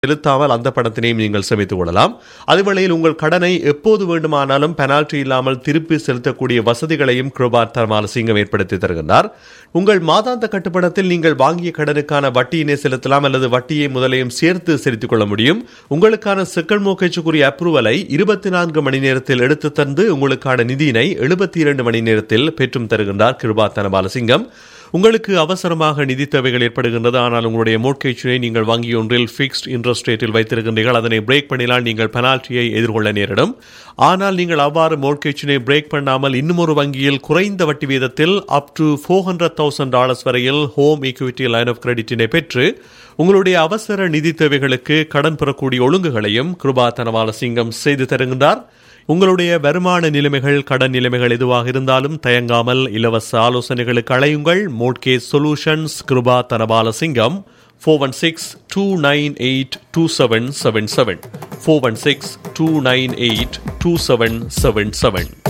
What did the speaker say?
செலுத்தாமல் அந்த பணத்தினையும் நீங்கள் சேமித்துக் கொள்ளலாம் அதுவேளையில் உங்கள் கடனை எப்போது வேண்டுமானாலும் பெனால்டி இல்லாமல் திருப்பி செலுத்தக்கூடிய வசதிகளையும் கிருபார் தர்மாலசிங்கம் ஏற்படுத்தி தருகின்றார் உங்கள் மாதாந்த கட்டுப்பணத்தில் நீங்கள் வாங்கிய கடனுக்கான வட்டியினை செலுத்தலாம் அல்லது வட்டியை முதலையும் சேர்த்து செலுத்திக் கொள்ள முடியும் உங்களுக்கான செக்கல் மோக்கேச்சுக்குரிய அப்ரூவலை இருபத்தி நான்கு மணி நேரத்தில் எடுத்து தந்து உங்களுக்கான நிதியினை எழுபத்தி இரண்டு மணி நேரத்தில் பெற்றும் தருகின்றார் கிருபா தனபாலசிங்கம் உங்களுக்கு அவசரமாக நிதி தேவைகள் ஏற்படுகின்றது ஆனால் உங்களுடைய மோட்கேஜினை நீங்கள் வங்கி ஒன்றில் ஃபிக்ஸ்ட் இன்ட்ரெஸ்ட் ரேட்டில் வைத்திருக்கின்றீர்கள் அதனை பிரேக் பண்ணினால் நீங்கள் பெனால்ட்டியை எதிர்கொள்ள நேரிடும் ஆனால் நீங்கள் அவ்வாறு மோட்கேஜினை பிரேக் பண்ணாமல் இன்னும் ஒரு வங்கியில் குறைந்த வட்டி வீதத்தில் up to four hundred thousand dollars வரையில் ஹோம் ஈக்விட்டி லைன் ஆஃப் கிரெடிட்டினை பெற்று உங்களுடைய அவசர நிதி தேவைகளுக்கு கடன் பெறக்கூடிய ஒழுங்குகளையும் கிருபா தனவால சிங்கம் செய்து தருகின்றார் உங்களுடைய வருமான நிலைமைகள் கடன் நிலைமைகள் எதுவாக இருந்தாலும் தயங்காமல் இலவச ஆலோசனைகளுக்கு அழையுங்கள் mortgage solutions Kirupa Dhanapala Singam four one six two nine eight two seven seven seven four one six two nine eight two seven seven seven